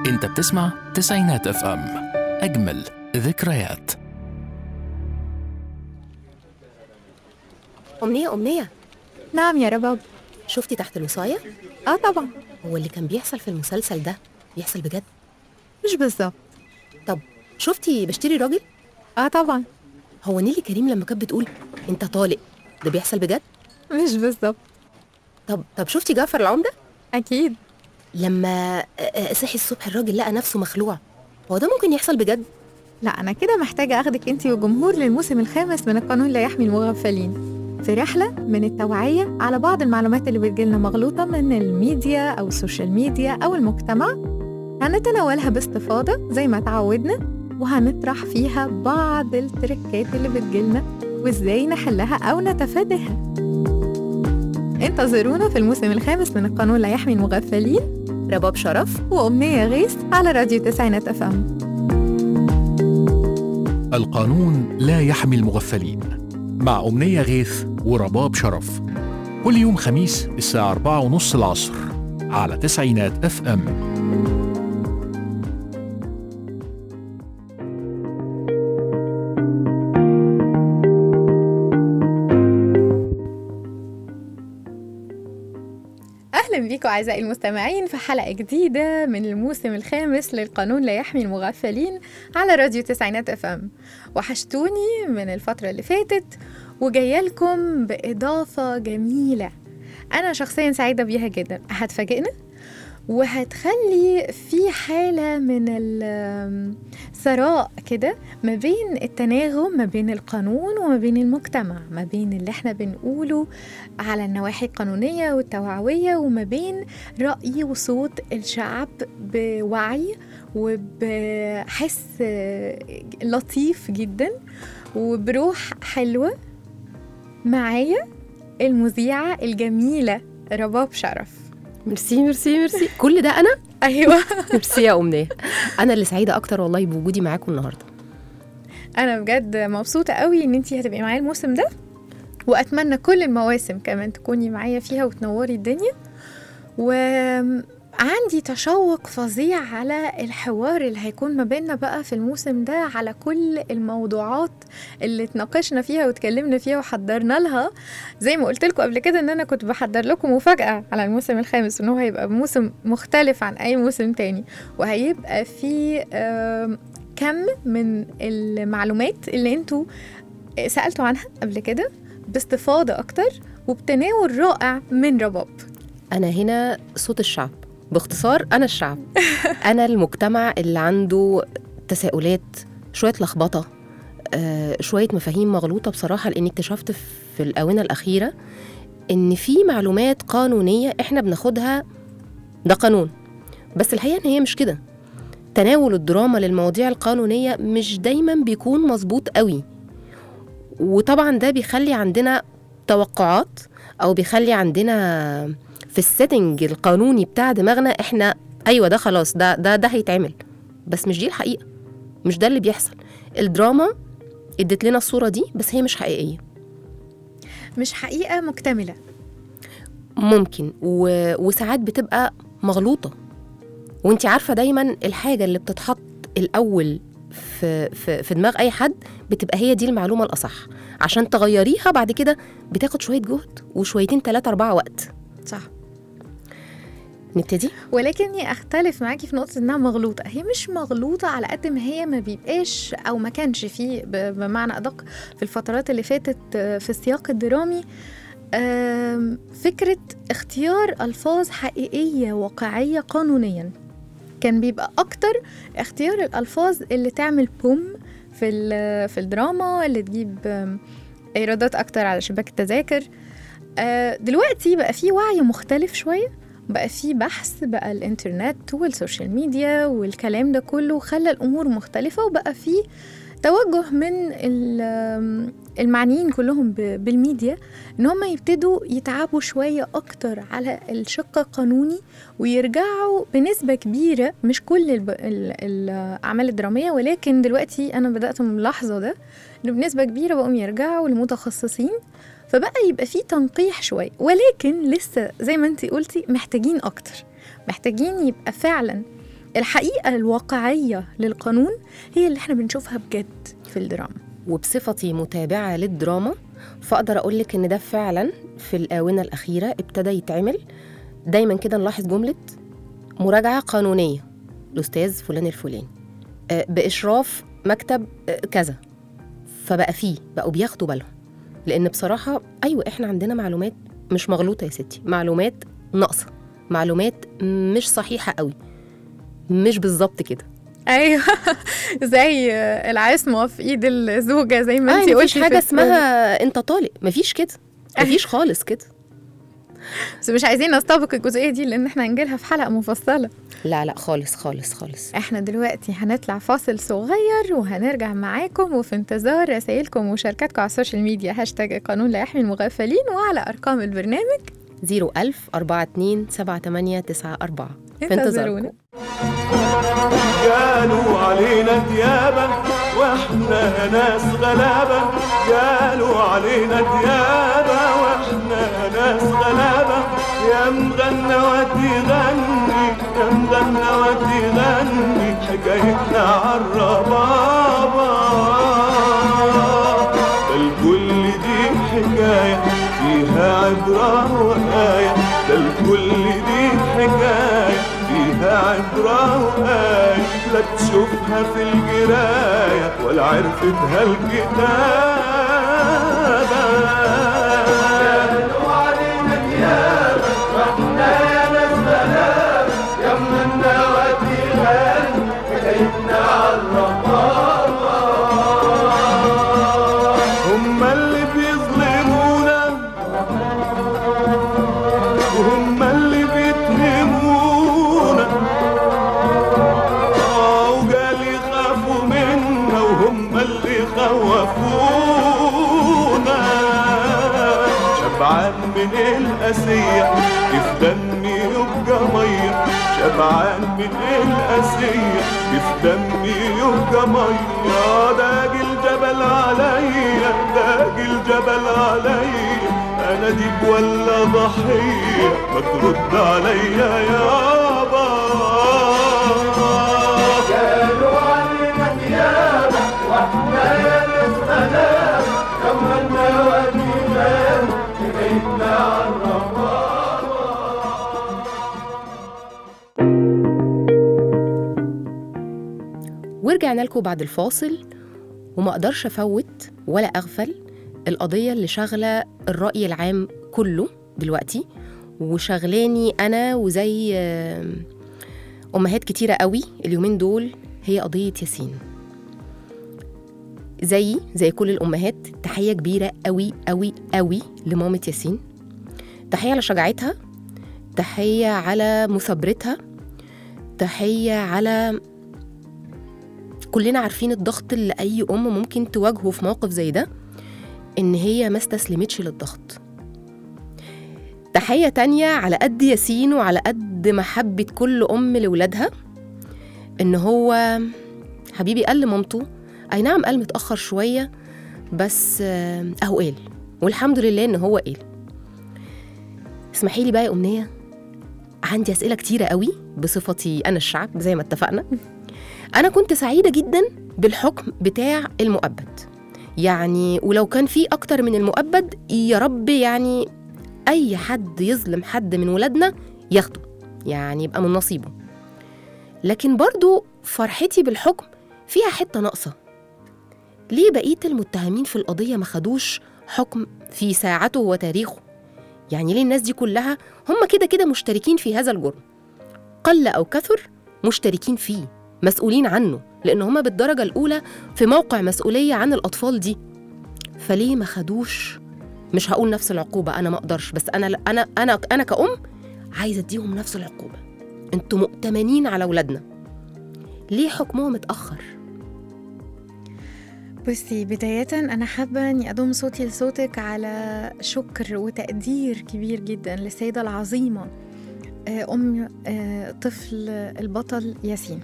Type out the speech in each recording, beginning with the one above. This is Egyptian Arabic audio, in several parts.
انت بتسمع تسعينات اف ام اجمل ذكريات أمنية أمنية نعم يا رباب شفتي تحت الوصاية؟ اه طبعا هو اللي كان بيحصل في المسلسل ده بيحصل بجد؟ مش بالظبط طب شفتي بشتري راجل؟ اه طبعا هو نيلي كريم لما كانت بتقول أنت طالق ده بيحصل بجد؟ مش بالظبط طب طب شفتي جعفر العمدة؟ اكيد لما آه، آه، صحي الصبح الراجل لقى نفسه مخلوع هو ده ممكن يحصل بجد؟ لا انا كده محتاجه اخدك انت والجمهور للموسم الخامس من القانون لا يحمي المغفلين في رحلة من التوعية على بعض المعلومات اللي بتجيلنا مغلوطة من الميديا أو السوشيال ميديا أو المجتمع هنتناولها باستفاضة زي ما تعودنا وهنطرح فيها بعض التركات اللي بتجيلنا وإزاي نحلها أو نتفاداها انتظرونا في الموسم الخامس من القانون لا يحمي المغفلين رباب شرف وأمنية غيث على راديو تسعينات أف أم القانون لا يحمي المغفلين مع أمنية غيث ورباب شرف كل يوم خميس الساعة أربعة ونص العصر على تسعينات اف ام أهلا بيكم أعزائي المستمعين في حلقة جديدة من الموسم الخامس للقانون لا يحمي المغفلين على راديو تسعينات اف ام وحشتوني من الفترة اللي فاتت وجاية لكم بإضافة جميلة أنا شخصيا سعيدة بيها جدا هتفاجئنا وهتخلي في حالة من الثراء كده ما بين التناغم ما بين القانون وما بين المجتمع ما بين اللي احنا بنقوله على النواحي القانونية والتوعوية وما بين رأي وصوت الشعب بوعي وبحس لطيف جدا وبروح حلوة معايا المذيعة الجميلة رباب شرف ميرسي ميرسي ميرسي كل ده أنا؟ أيوة ميرسي يا أمنية أنا اللي سعيدة أكتر والله بوجودي معاكم النهاردة أنا بجد مبسوطة قوي إن أنتي هتبقي معايا الموسم ده وأتمنى كل المواسم كمان تكوني معايا فيها وتنوري الدنيا وعندي تشوق فظيع على الحوار اللي هيكون ما بيننا بقى في الموسم ده على كل الموضوعات اللي اتناقشنا فيها واتكلمنا فيها وحضرنا لها زي ما قلت لكم قبل كده ان انا كنت بحضر لكم مفاجأة على الموسم الخامس ان هو هيبقى موسم مختلف عن اي موسم تاني وهيبقى فيه آم، كم من المعلومات اللي انتوا سألتوا عنها قبل كده باستفاضة أكتر وبتناول رائع من رباب أنا هنا صوت الشعب باختصار أنا الشعب أنا المجتمع اللي عنده تساؤلات شوية لخبطة آه، شوية مفاهيم مغلوطة بصراحة لأني اكتشفت في الآونة الأخيرة إن في معلومات قانونية إحنا بناخدها ده قانون بس الحقيقة إن هي مش كده تناول الدراما للمواضيع القانونية مش دايما بيكون مظبوط قوي وطبعا ده بيخلي عندنا توقعات او بيخلي عندنا في السيتنج القانوني بتاع دماغنا احنا ايوه ده خلاص ده ده ده هيتعمل بس مش دي الحقيقه مش ده اللي بيحصل الدراما ادت لنا الصوره دي بس هي مش حقيقيه مش حقيقة مكتملة ممكن و... وساعات بتبقى مغلوطه وانت عارفه دايما الحاجه اللي بتتحط الاول في في في دماغ اي حد بتبقى هي دي المعلومه الاصح عشان تغيريها بعد كده بتاخد شويه جهد وشويتين ثلاثه اربعه وقت صح نبتدي ولكني اختلف معاكي في نقطه انها مغلوطه هي مش مغلوطه على قد ما هي ما بيبقاش او ما كانش فيه ب- بمعنى ادق في الفترات اللي فاتت آه، في السياق الدرامي آم، فكره اختيار الفاظ حقيقيه واقعيه قانونيا كان بيبقى اكتر اختيار الالفاظ اللي تعمل بوم في ال- في الدراما اللي تجيب آم، ايرادات اكتر على شباك التذاكر آه، دلوقتي بقى في وعي مختلف شويه بقى في بحث بقى الانترنت والسوشيال ميديا والكلام ده كله خلى الامور مختلفه وبقى في توجه من ال- المعنيين كلهم ب- بالميديا ان هم يبتدوا يتعبوا شويه اكتر على الشق القانوني ويرجعوا بنسبه كبيره مش كل الب... ال... الاعمال الدراميه ولكن دلوقتي انا بدات ملاحظه ده انه بنسبه كبيره بقوا يرجعوا لمتخصصين فبقى يبقى في تنقيح شويه ولكن لسه زي ما انت قلتي محتاجين اكتر محتاجين يبقى فعلا الحقيقة الواقعية للقانون هي اللي احنا بنشوفها بجد في الدراما وبصفتي متابعة للدراما فأقدر أقول لك إن ده فعلا في الآونة الأخيرة ابتدى يتعمل دايما كده نلاحظ جملة مراجعة قانونية الأستاذ فلان الفلاني آه، بإشراف مكتب آه، كذا فبقى فيه بقوا بياخدوا بالهم لأن بصراحة أيوة إحنا عندنا معلومات مش مغلوطة يا ستي معلومات ناقصة معلومات مش صحيحة قوي مش بالظبط كده ايوه زي العصمة في ايد الزوجة زي ما آه انت مفيش قلتي حاجة في- اسمها أنت طالق مفيش كده مفيش خالص كده بس مش عايزين نستبق الجزئية دي لان احنا هنجيلها في حلقة مفصلة لا لا خالص خالص خالص احنا دلوقتي هنطلع فاصل صغير وهنرجع معاكم وفي انتظار رسائلكم ومشاركاتكم على السوشيال ميديا هاشتاج القانون لا يحمي المغفلين وعلى ارقام البرنامج 01000 42 78 94 في انتظرونا قالوا علينا ديابة واحنا ناس غلابة قالوا علينا ديابة واحنا ناس غلابة يا مغنى ودي غني يا مغنى ودي غني حكايتنا عالربابة ده الكل دي حكاية فيها عبرة وآية ده الكل دي حكاية فيها عبرة وآية لا تشوفها في القراية ولا عرفتها الكتابة هم اللي بيظلمونا وهم اللي بيتهمونا آه، وقال يخافوا منا وهم اللي خوفونا شبعان من القاسية كيف دمي يبقى مية شبعان من القاسية كيف دمي يبقى مية داق الجبل عليا داق الجبل عليا انا ديب ولا ضحية ما ترد عليا يابا قالوا علينا ديابة واحنا يا ناس غلابة كملنا ودينا بيتنا ورجعنا لكم بعد الفاصل وما اقدرش افوت ولا اغفل القضيه اللي شاغله الراي العام كله دلوقتي وشغلاني انا وزي آم، امهات كتيره قوي اليومين دول هي قضيه ياسين زيي زي كل الامهات تحيه كبيره قوي قوي قوي لمامه ياسين تحيه على شجاعتها تحيه على مثابرتها تحيه على كلنا عارفين الضغط اللي أي أم ممكن تواجهه في موقف زي ده إن هي ما استسلمتش للضغط تحية تانية على قد ياسين وعلى قد محبة كل أم لولادها إن هو حبيبي قال لمامته أي نعم قال متأخر شوية بس آه، أهو قال والحمد لله إن هو قال اسمحي لي بقى يا أمنية عندي أسئلة كتيرة قوي بصفتي أنا الشعب زي ما اتفقنا أنا كنت سعيدة جدا بالحكم بتاع المؤبد يعني ولو كان في أكتر من المؤبد يا رب يعني أي حد يظلم حد من ولادنا ياخده يعني يبقى من نصيبه لكن برضو فرحتي بالحكم فيها حتة ناقصة ليه بقية المتهمين في القضية ما خدوش حكم في ساعته وتاريخه يعني ليه الناس دي كلها هم كده كده مشتركين في هذا الجرم قل أو كثر مشتركين فيه مسؤولين عنه لأن هما بالدرجة الأولى في موقع مسؤولية عن الأطفال دي فليه ما خدوش مش هقول نفس العقوبة أنا ما أقدرش بس أنا أنا أنا أنا كأم عايزة أديهم نفس العقوبة أنتوا مؤتمنين على أولادنا ليه حكمهم اتأخر؟ بصي بداية أنا حابة إني أضم صوتي لصوتك على شكر وتقدير كبير جدا للسيدة العظيمة آه، أم آه، طفل البطل ياسين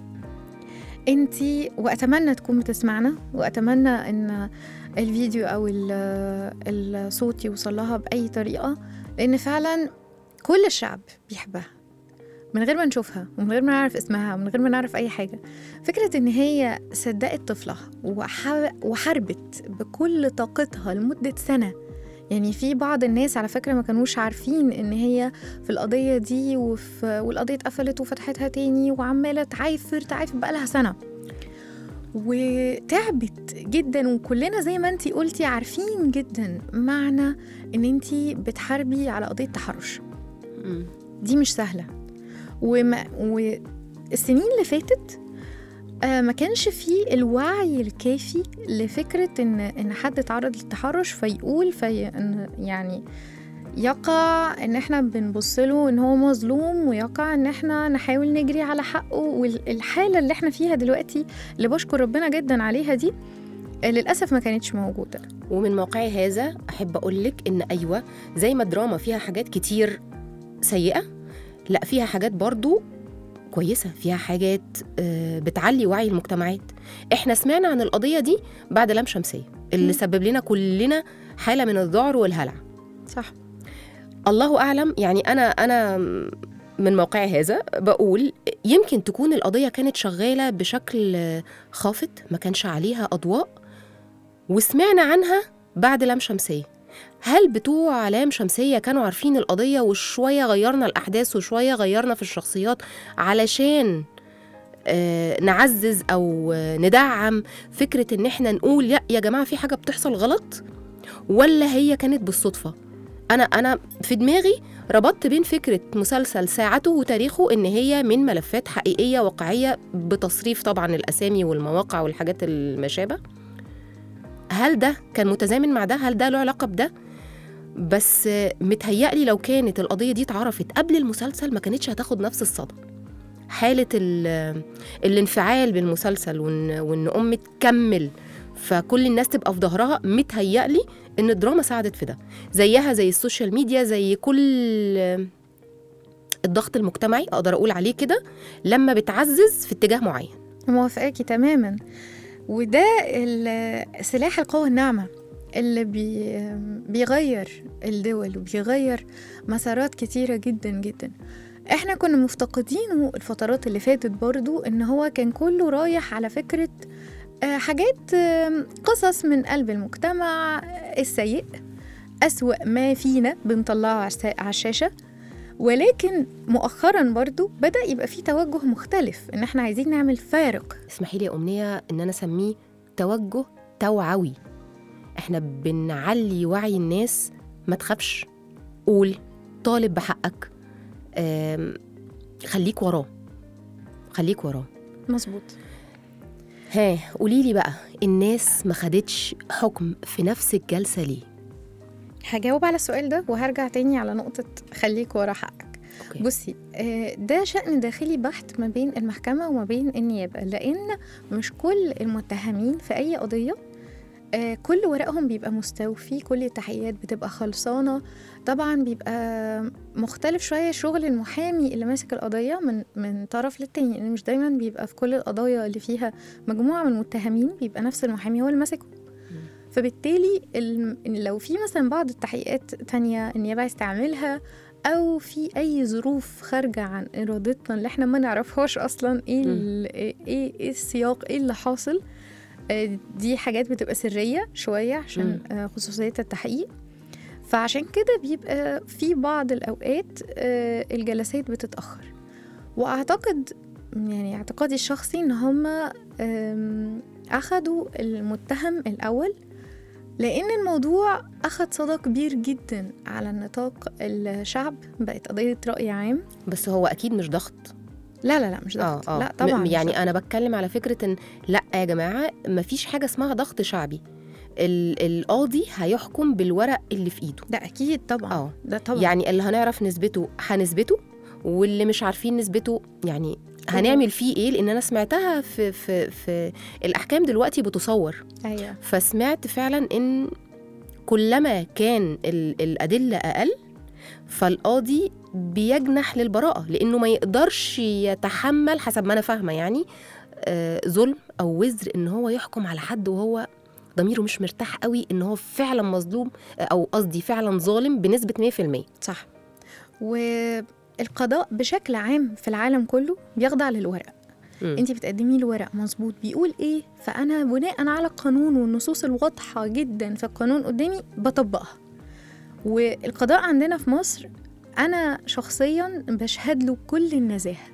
انتي وأتمنى تكون بتسمعنا وأتمنى إن الفيديو أو ال- الصوت يوصل لها بأي طريقة لأن فعلا كل الشعب بيحبها من غير ما نشوفها ومن غير ما نعرف اسمها ومن غير ما نعرف اي حاجه فكره ان هي صدقت طفلها وح- وحاربت بكل طاقتها لمده سنه يعني في بعض الناس على فكره ما كانوش عارفين ان هي في القضيه دي وفي والقضيه اتقفلت وفتحتها تاني وعماله تعافر تعافر بقالها سنه وتعبت جدا وكلنا زي ما انتي قلتي عارفين جدا معنى ان انتي بتحاربي على قضيه تحرش مم. دي مش سهله وما والسنين اللي فاتت آه، ما كانش فيه الوعي الكافي لفكره ان ان حد اتعرض للتحرش فيقول في إن يعني يقع ان احنا بنبص له ان هو مظلوم ويقع ان احنا نحاول نجري على حقه والحاله اللي احنا فيها دلوقتي اللي بشكر ربنا جدا عليها دي آه، للاسف ما كانتش موجوده ومن موقعي هذا أحب أقول لك إن أيوة زي ما الدراما فيها حاجات كتير سيئة لا فيها حاجات برضو كويسة فيها حاجات آه، بتعلي وعي المجتمعات احنا سمعنا عن القضية دي بعد لام شمسية اللي مم. سبب لنا كلنا حالة من الذعر والهلع صح الله اعلم يعني انا انا من موقعي هذا بقول يمكن تكون القضيه كانت شغاله بشكل خافت ما كانش عليها اضواء وسمعنا عنها بعد لام شمسيه هل بتوع لام شمسيه كانوا عارفين القضيه وشويه غيرنا الاحداث وشويه غيرنا في الشخصيات علشان آه، نعزز او آه، ندعم فكره ان احنا نقول لا يا جماعه في حاجه بتحصل غلط ولا هي كانت بالصدفه انا انا في دماغي ربطت بين فكره مسلسل ساعته وتاريخه ان هي من ملفات حقيقيه واقعيه بتصريف طبعا الاسامي والمواقع والحاجات المشابه هل ده كان متزامن مع ده هل ده له علاقه بده بس متهيألي لو كانت القضيه دي اتعرفت قبل المسلسل ما كانتش هتاخد نفس الصدى حاله ال- الانفعال بالمسلسل وان وان ام تكمل فكل الناس تبقى في ظهرها متهيألي ان الدراما ساعدت في ده زيها زي السوشيال ميديا زي كل الضغط المجتمعي اقدر اقول عليه كده لما بتعزز في اتجاه معين موافقاكي تماما وده ال- سلاح القوة الناعمة اللي بي بيغير الدول وبيغير مسارات كتيرة جدا جدا احنا كنا مفتقدينه الفترات اللي فاتت برضو ان هو كان كله رايح على فكرة آه، حاجات آم، قصص من قلب المجتمع آه، السيء أسوأ ما فينا بنطلعه على الس- على الشاشة ولكن مؤخرا برضو بدأ يبقى في توجه مختلف ان احنا عايزين نعمل فارق اسمحي لي يا امنيه ان انا اسميه توجه توعوي احنا بنعلي وعي الناس ما تخافش قول طالب بحقك آم، خليك وراه خليك وراه مظبوط ها قولي لي بقى الناس ما خدتش حكم في نفس الجلسه ليه هجاوب على السؤال ده وهرجع تاني على نقطة خليك ورا حقك أوكي. بصي آه، ده شأن داخلي بحت ما بين المحكمة وما بين النيابة لأن مش كل المتهمين في أي قضية آه، كل ورقهم بيبقى مستوفي كل التحقيقات بتبقى خلصانة طبعا بيبقى مختلف شوية شغل المحامي اللي ماسك القضية من من طرف للتاني لأن مش دايما بيبقى في كل القضايا اللي فيها مجموعة من المتهمين بيبقى نفس المحامي هو اللي ماسكه فبالتالي الم- لو في مثلا بعض التحقيقات تانية النيابة عايز تعملها أو في أي ظروف خارجة عن إرادتنا اللي احنا ما نعرفهاش أصلا إيه, ال- إيه, إيه السياق إيه اللي حاصل آه، دي حاجات بتبقى سرية شوية عشان آه، خصوصية التحقيق فعشان كده بيبقى في بعض الأوقات آه، الجلسات بتتأخر وأعتقد يعني اعتقادي الشخصي إن هما آم، أخدوا المتهم الأول لأن الموضوع أخد صدى كبير جدا على نطاق الشعب بقت قضية رأي عام بس هو اكيد مش ضغط لا لا لا مش ضغط لا م- طبعا مش يعني ضغط. انا بتكلم على فكره ان لا يا جماعه مفيش حاجه اسمها ضغط شعبي ال- القاضي هيحكم بالورق اللي في ايده ده أكيد طبعا اه ده طبعا يعني اللي هنعرف نسبته هنثبته واللي مش عارفين نسبته يعني هنعمل فيه ايه لان انا سمعتها في في في الاحكام دلوقتي بتصور أيوه فسمعت فعلا ان كلما كان ال- الادله اقل فالقاضي بيجنح للبراءه لانه ما يقدرش يتحمل حسب ما انا فاهمه يعني آه، ظلم او وزر ان هو يحكم على حد وهو ضميره مش مرتاح قوي ان هو فعلا مظلوم آه، او قصدي فعلا ظالم بنسبه 100% صح و القضاء بشكل عام في العالم كله بيخضع للورق مم. انت بتقدمي له ورق مظبوط بيقول ايه فانا بناء على القانون والنصوص الواضحه جدا في القانون قدامي بطبقها والقضاء عندنا في مصر انا شخصيا بشهد له كل النزاهه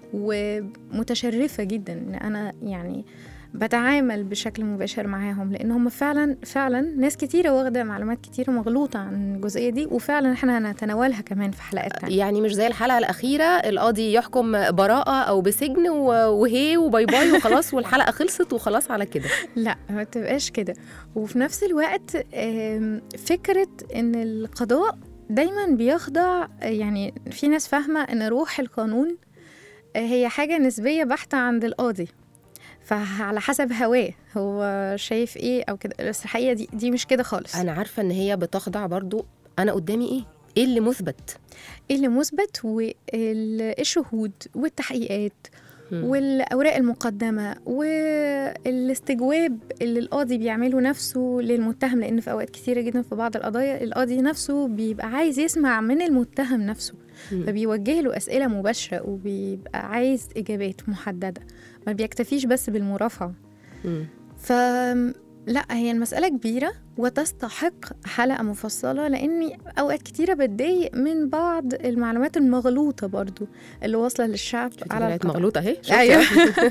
ومتشرفه جدا ان انا يعني بتعامل بشكل مباشر معاهم لان هم فعلا فعلا ناس كتيره واخده معلومات كتيره مغلوطه عن الجزئيه دي وفعلا احنا هنتناولها كمان في حلقات تانية يعني مش زي الحلقه الاخيره القاضي يحكم براءه او بسجن و- وهي وباي باي وخلاص والحلقه خلصت وخلاص على كده لا ما تبقاش كده وفي نفس الوقت آم، فكرة إن القضاء دايما بيخضع يعني في ناس فاهمة إن روح القانون آه، هي حاجة نسبية بحتة عند القاضي فعلى حسب هواه هو شايف ايه او كده بس الحقيقه دي دي مش كده خالص انا عارفه ان هي بتخضع برضو انا قدامي ايه ايه اللي مثبت ايه اللي مثبت والشهود والتحقيقات مم. والاوراق المقدمه والاستجواب اللي القاضي بيعمله نفسه للمتهم لان في اوقات كتيره جدا في بعض القضايا القاضي نفسه بيبقى عايز يسمع من المتهم نفسه مم. فبيوجه له اسئله مباشره وبيبقى عايز اجابات محدده ما بيكتفيش بس بالمرافعه مم. ف لا هي المسألة كبيرة وتستحق حلقة مفصلة لأني أوقات كتيرة بتضايق من بعض المعلومات المغلوطة برضو اللي واصلة للشعب على طلعت القضاء مغلوطه اهي شفتي؟ أيوة.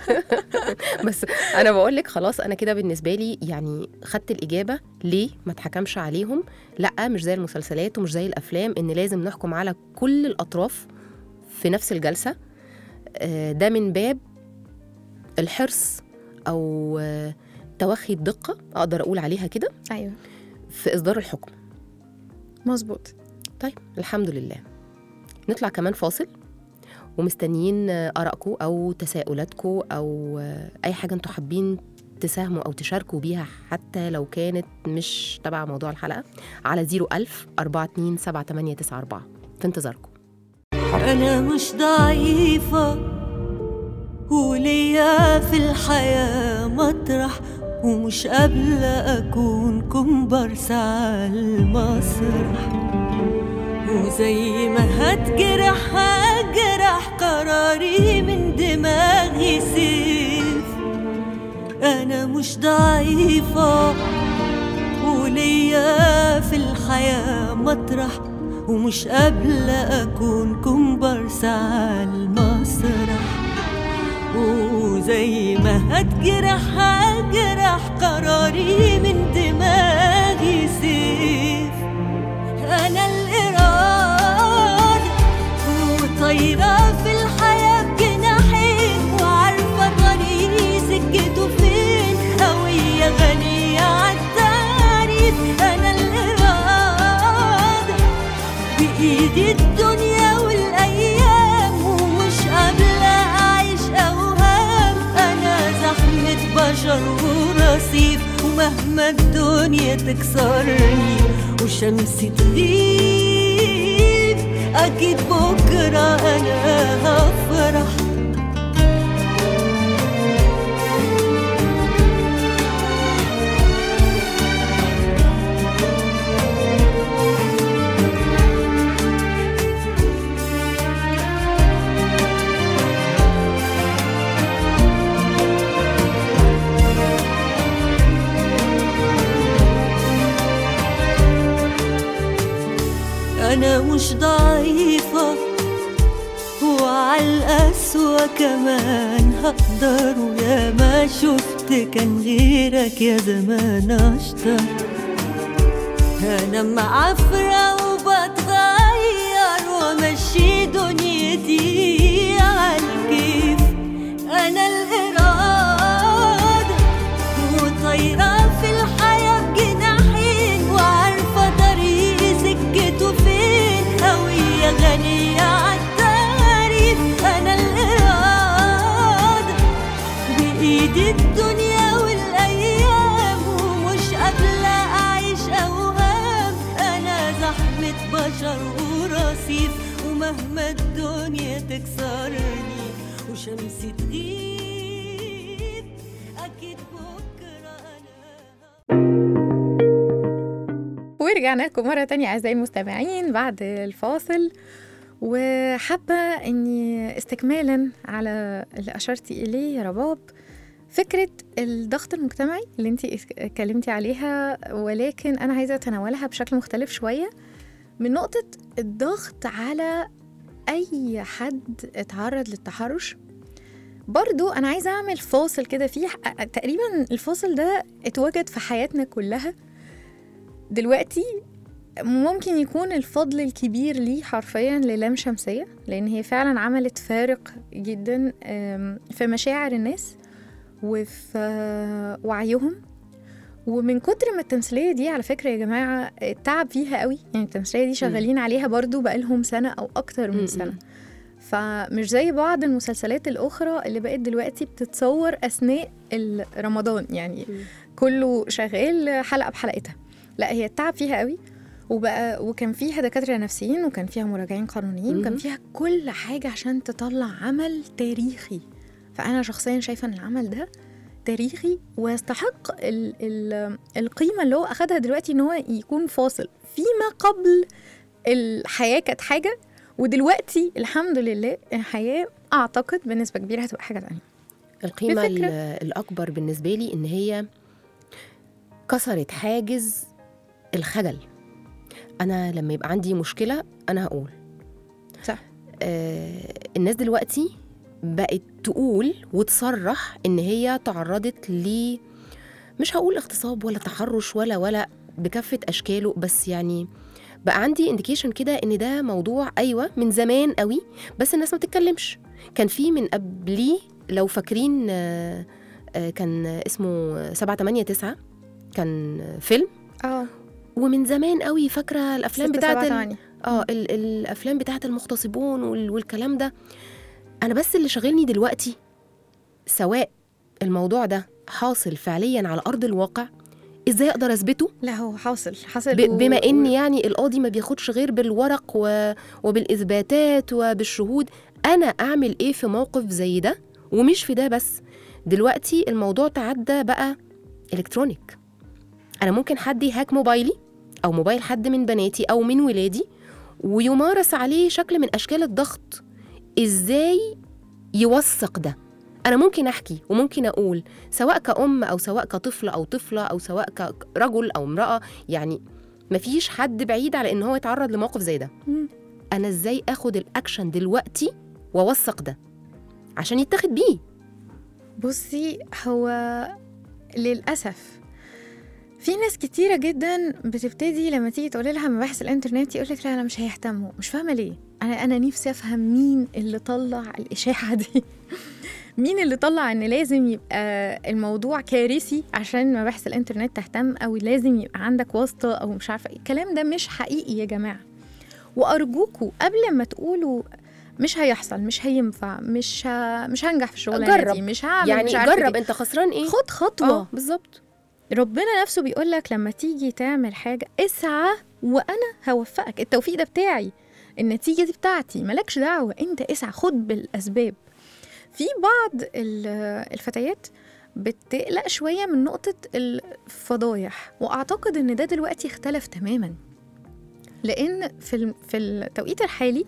بس انا بقول لك خلاص انا كده بالنسبه لي يعني خدت الاجابه ليه ما اتحكمش عليهم لا مش زي المسلسلات ومش زي الافلام ان لازم نحكم على كل الاطراف في نفس الجلسه آه، ده من باب الحرص او آه، توخي الدقه اقدر اقول عليها كده أيوة في اصدار الحكم مظبوط طيب الحمد لله نطلع كمان فاصل ومستنيين آه، آرائكم أو تساؤلاتكم أو آه، أي حاجة أنتوا حابين تساهموا أو تشاركوا بيها حتى لو كانت مش تبع موضوع الحلقة على 01000 427 في انتظاركم أنا مش ضعيفة وليا في الحياة مطرح ومش قابلة أكون كومبارس على المسرح وزي ما هتجرح هجرح قراري من دماغي سيف أنا مش ضعيفة وليا في الحياة مطرح ومش قابلة أكون كومبارس على المسرح وزي ما هتجرح هجرح قراري من دماغي سيف أنا الإرادة وطايرة في الحياة بجناحين وعارفة طريقي سكته فين هوية غنية عالتعريف أنا الإرادة بإيدي الدنيا والأيام ومش قابلة أعيش أوهام أنا زحمة بشر ورصيف ومهما الدنيا تكسرني وشمسي تغيب أكيد بكرة أنا هفرح أنا مش ضعيفة وعالقسوة كمان هقدر ويا ما شفت كان غيرك يا زمان أشطر أنا معفرة وبتغير وأمشي دنيتي عالكيف أنا الإرادة وطايرة في الحياة بجناحين وعارفة طريقي سكته فين هوية غنية عالتعريف أنا الإرادة بإيدي الدنيا والأيام ومش قابلة أعيش أوهام أنا زحمة بشر ورصيف ومهما الدنيا تكسرني وشمسي تغيب أكيد بكرة أنا ورجعنا لكم مرة تانية أعزائي المستمعين بعد الفاصل وحابة إني استكمالا على اللي أشرتي إليه يا رباب فكرة الضغط المجتمعي اللي انت اتكلمتي عليها ولكن أنا عايزة أتناولها بشكل مختلف شوية من نقطة الضغط على أي حد اتعرض للتحرش برضو أنا عايزة أعمل فاصل كده فيه تقريبا الفاصل ده اتوجد في حياتنا كلها دلوقتي ممكن يكون الفضل الكبير ليه حرفيا للام شمسية لأن هي فعلا عملت فارق جدا آم، في مشاعر الناس وفي آه، وعيهم ومن كتر ما التمثيلية دي على فكرة يا جماعة التعب فيها قوي يعني التمثيلية دي شغالين عليها برضو بقالهم سنة أو أكتر م- من م. سنة فمش زي بعض المسلسلات الأخرى اللي بقت دلوقتي بتتصور أثناء ال- رمضان يعني م. كله شغال حلقة بحلقتها لا هي التعب فيها قوي وبقى وكان فيها دكاترة نفسيين وكان فيها مراجعين قانونيين وكان مهم. فيها كل حاجة عشان تطلع عمل تاريخي فأنا شخصيا شايفة إن العمل ده تاريخي ويستحق ال ال القيمة اللي هو أخدها دلوقتي إن هو يكون فاصل فيما قبل الحياة كانت حاجة ودلوقتي الحمد لله الحياة أعتقد بنسبة كبيرة هتبقى حاجة تانية القيمة بفكرة. ال- الأكبر بالنسبة لي إن هي كسرت حاجز الخجل أنا لما يبقى عندي مشكلة أنا هقول صح. آه الناس دلوقتي بقت تقول وتصرح إن هي تعرضت ل مش هقول اغتصاب ولا تحرش ولا ولا بكافة أشكاله بس يعني بقى عندي انديكيشن كده ان ده موضوع ايوه من زمان قوي بس الناس ما بتتكلمش كان في من قبليه لو فاكرين آه، آه، كان اسمه 789 كان فيلم اه ومن زمان قوي فاكره الافلام بتاعت ال... ال... اه ال... الافلام بتاعت المغتصبون وال... والكلام ده انا بس اللي شاغلني دلوقتي سواء الموضوع ده حاصل فعليا على ارض الواقع ازاي اقدر اثبته لا هو حاصل حاصل ب... و- بما ان و- يعني القاضي ما بياخدش غير بالورق و... وبالاثباتات وبالشهود انا اعمل ايه في موقف زي ده ومش في ده بس دلوقتي الموضوع تعدى بقى الكترونيك انا ممكن حد يهاك موبايلي او موبايل حد من بناتي او من ولادي ويمارس عليه شكل من اشكال الضغط ازاي يوثق ده انا ممكن احكي وممكن اقول سواء كأم او سواء كطفل او طفله او سواء كرجل او امراه يعني مفيش حد بعيد على ان هو يتعرض لموقف زي ده مم. انا ازاي اخد الاكشن دلوقتي واوثق ده عشان يتاخد بيه بصي هو للأسف في ناس كتيرة جدا بتبتدي لما تيجي تقول لها مباحث الانترنت يقول لك لا انا مش هيهتموا مش فاهمة ليه انا انا نفسي افهم مين اللي طلع الاشاعة دي مين اللي طلع ان لازم يبقى الموضوع كارثي عشان مباحث الانترنت تهتم او لازم يبقى عندك واسطة او مش عارفة ايه الكلام ده مش حقيقي يا جماعة وارجوكوا قبل ما تقولوا مش هيحصل مش هينفع مش ه... مش هنجح في الشغلانه جرب. دي مش هعمل يعني مش عارفة جرب إيه. انت خسران ايه خد خطوه اه بالظبط ربنا نفسه بيقول لك لما تيجي تعمل حاجه اسعى وانا هوفقك التوفيق ده بتاعي النتيجه دي بتاعتي مالكش دعوه انت اسعى خد بالاسباب في بعض ال- الفتيات بتقلق شويه من نقطه الفضايح واعتقد ان ده دلوقتي اختلف تماما لان في الم- في التوقيت الحالي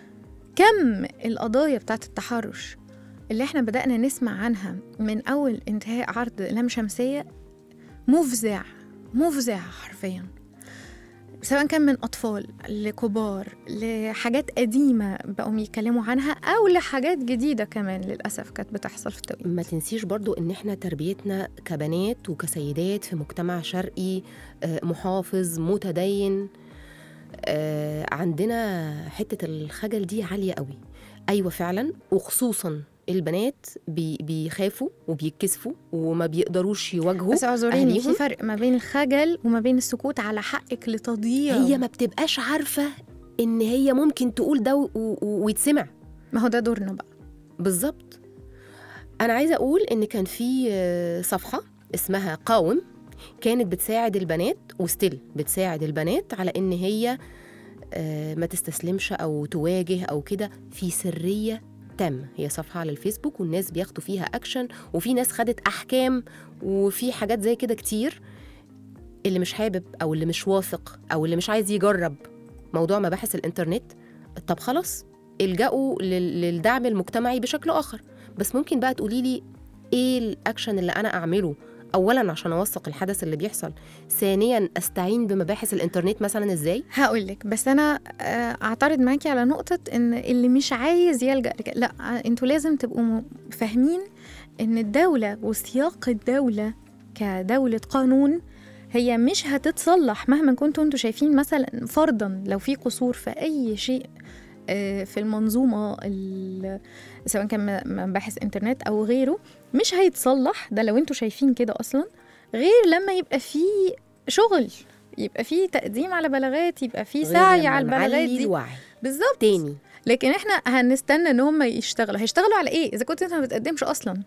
كم القضايا بتاعت التحرش اللي احنا بدأنا نسمع عنها من أول انتهاء عرض لام شمسية مفزع مفزع حرفيا سواء كان من أطفال لكبار لحاجات قديمة بقوا يتكلموا عنها أو لحاجات جديدة كمان للأسف كانت بتحصل في التوقيت ما تنسيش برضو ان احنا تربيتنا كبنات وكسيدات في مجتمع شرقي آه، محافظ متدين آه، عندنا حتة الخجل دي عالية قوي أيوة فعلا وخصوصا البنات بي بيخافوا وبيتكسفوا وما بيقدروش يواجهوا بس اعذريني في أهليهم. فرق ما بين الخجل وما بين السكوت على حقك لتضييع هي ما بتبقاش عارفة إن هي ممكن تقول ده و- و- ويتسمع ما هو ده دورنا بقى بالظبط انا عايزه اقول ان كان في آه، صفحه اسمها قاوم كانت بتساعد البنات وستيل بتساعد البنات على ان هي آه، ما تستسلمش او تواجه او كده في سريه تامه هي صفحه على الفيسبوك والناس بياخدوا فيها اكشن وفي ناس خدت احكام وفي حاجات زي كده كتير اللي مش حابب او اللي مش واثق او اللي مش عايز يجرب موضوع مباحث الانترنت طب خلاص الجأوا لل- للدعم المجتمعي بشكل آخر بس ممكن بقى تقولي لي ايه الاكشن اللي انا اعمله اولا عشان اوثق الحدث اللي بيحصل ثانيا استعين بمباحث الانترنت مثلا ازاي هقول لك بس انا آه، اعترض معاكي على نقطه ان اللي مش عايز يلجا لك- لا آه، انتوا لازم تبقوا م- فاهمين ان الدوله وسياق الدوله كدوله قانون هي مش هتتصلح مهما كنتوا انتوا شايفين مثلا فرضا لو في قصور في اي شيء آه، في المنظومه ال- سواء كان م- مباحث انترنت او غيره مش هيتصلح ده لو انتوا شايفين كده اصلا غير لما يبقى في شغل يبقى في تقديم على بلاغات يبقى في غير سعي لما على البلاغات نعلي دي الوعي بالظبط تاني لكن احنا هنستنى ان هم يشتغلوا هيشتغلوا على ايه اذا كنت انت ما بتقدمش اصلا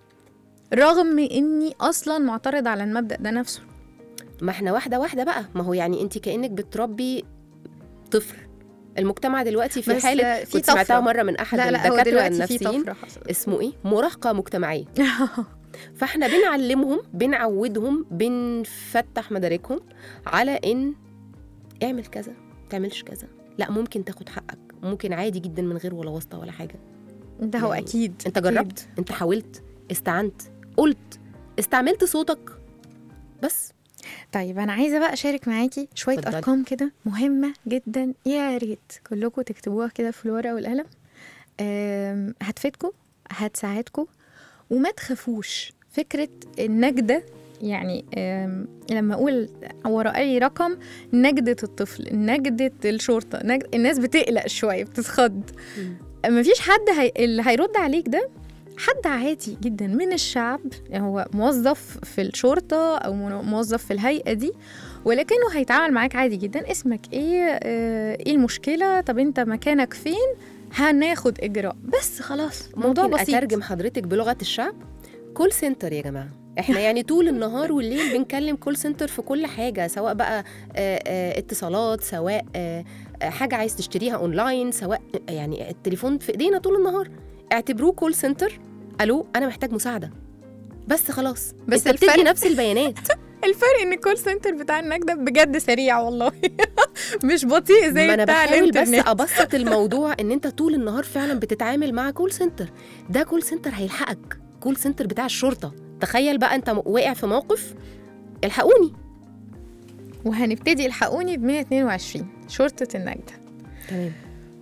رغم اني اصلا معترض على المبدا ده نفسه ما احنا واحده واحده بقى ما هو يعني انت كانك بتربي طفل المجتمع دلوقتي في بس حاله في كنت سمعتها طفرة. مره من احد لا لا هو الدكاتره دلوقتي في النفسيين طفره حصلت اسمه ايه مراهقه مجتمعيه فاحنا بنعلمهم بنعودهم بنفتح مداركهم على ان اعمل كذا ما تعملش كذا لا ممكن تاخد حقك ممكن عادي جدا من غير ولا واسطه ولا حاجه ده هو يعني اكيد انت أكيد. جربت انت حاولت استعنت قلت استعملت صوتك بس طيب انا عايزه بقى اشارك معاكي شويه اتفضلي. ارقام كده مهمه جدا يا ريت كلكم تكتبوها كده في الورقه والقلم أم، هتفيدكم هتساعدكم وما تخافوش فكره النجده يعني أم، لما اقول ورا اي رقم نجده الطفل نجده الشرطه نجد الناس بتقلق شويه بتتخض مفيش حد هي... اللي هيرد عليك ده حد عادي جدا من الشعب هو موظف في الشرطة أو مو- موظف في الهيئة دي ولكنه هيتعامل معاك عادي جدا اسمك ايه آه، ايه المشكلة طب انت مكانك فين هناخد إجراء بس خلاص موضوع ممكن بسيط اترجم حضرتك بلغه الشعب كول سنتر يا جماعه احنا يعني طول النهار والليل بنكلم كول سنتر في كل حاجه سواء بقى آه، آه، اتصالات سواء آه، آه، حاجه عايز تشتريها اونلاين سواء يعني التليفون في ايدينا طول النهار اعتبروه كول سنتر الو انا محتاج مساعده بس خلاص بس انت بتدي الفرق- نفس البيانات الفرق ان الكول سنتر بتاع النجدة بجد سريع والله مش بطيء زي ما انا بتاع بحاول بس الانترنت ابسط الموضوع ان انت طول النهار فعلا بتتعامل مع كول سنتر ده كول سنتر هيلحقك كول سنتر بتاع الشرطه تخيل بقى انت م- واقع في موقف الحقوني وهنبتدي الحقوني ب 122 شرطة النجدة تمام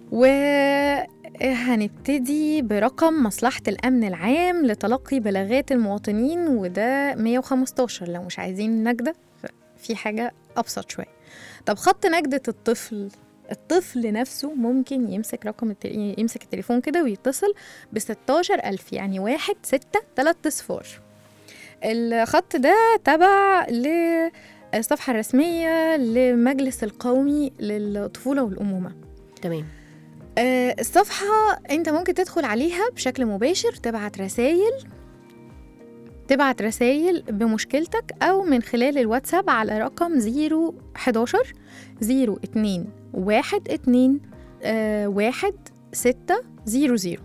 وهنبتدي برقم مصلحة الأمن العام لتلقي بلاغات المواطنين وده 115 لو مش عايزين نجدة في حاجة أبسط شوية طب خط نجدة الطفل الطفل نفسه ممكن يمسك رقم التل... يمسك التليفون كده ويتصل ب 16000 يعني واحد ستة تلات صفار الخط ده تبع للصفحة الرسمية لمجلس القومي للطفولة والأمومة تمام آه، الصفحة انت ممكن تدخل عليها بشكل مباشر تبعت رسائل تبعت رسائل بمشكلتك أو من خلال الواتساب على رقم 011 02 12 آه، واحد ستة زيرو زيرو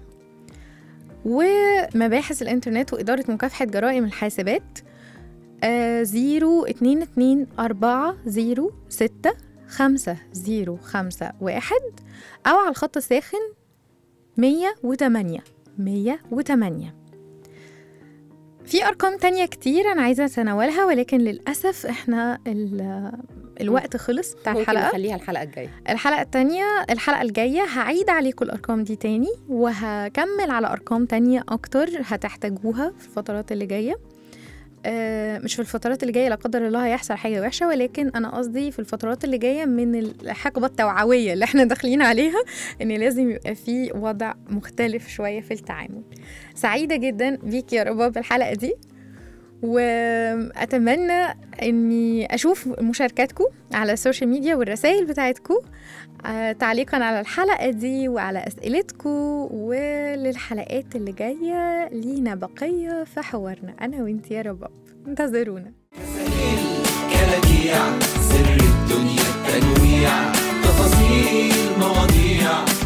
ومباحث الإنترنت وإدارة مكافحة جرائم الحاسبات زيرو اتنين اتنين أربعة زيرو ستة خمسة زيرو خمسة واحد أو على الخط الساخن مية وتمانية مية وتمانية في أرقام تانية كتير أنا عايزة أتناولها ولكن للأسف إحنا ال- الوقت خلص بتاع ممكن الحلقة نخليها الحلقه الجايه الحلقة التانية الحلقة الجاية هعيد عليكم الأرقام دي تاني وهكمل على أرقام تانية أكتر هتحتاجوها في الفترات اللي جاية آه، مش في الفترات اللي جاية لا قدر الله هيحصل حاجة وحشة ولكن أنا قصدي في الفترات اللي جاية من الحقبة التوعوية اللي احنا داخلين عليها إن لازم يبقى في وضع مختلف شوية في التعامل سعيدة جدا بيك يا رباب الحلقة دي وأتمنى إني أشوف مشاركاتكم على السوشيال ميديا والرسائل بتاعتكم آه، تعليقا على الحلقة دي وعلى أسئلتكم وللحلقات اللي جاية لينا بقية في حوارنا أنا وإنت يا رباب انتظرونا كلاكيع سر الدنيا التنويع تفاصيل مواضيع